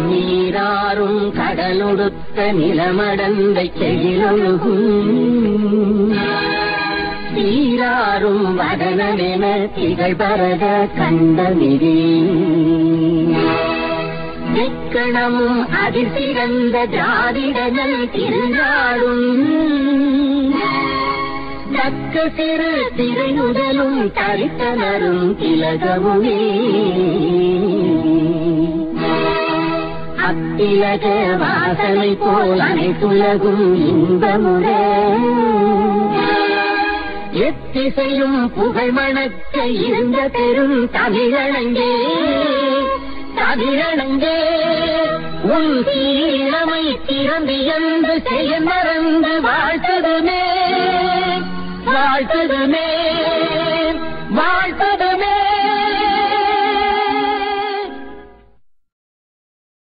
நீராறும் கடலொடுத்த நிலமடந்த செழிலொழுகும் சீராறும் வடனமென திகழ்பரத கண்டமிதி விக்கணமும் அதிசிறந்த திராவிடனல் திருநாடும் தக்க சிறு திரையுடலும் தரித்தனரும் திலகமுமே அத்திலக வாசனை போல் அனைத்துலகும் இன்பமுற எத்திசையும் புகழ் மணக்க இருந்த பெரும் தமிழனங்கே தமிழனங்கே உன் சீரமை திறந்து என்று செய்ய மறந்து வாழ்த்துதுமே வாழ்த்துதுமே வாழ்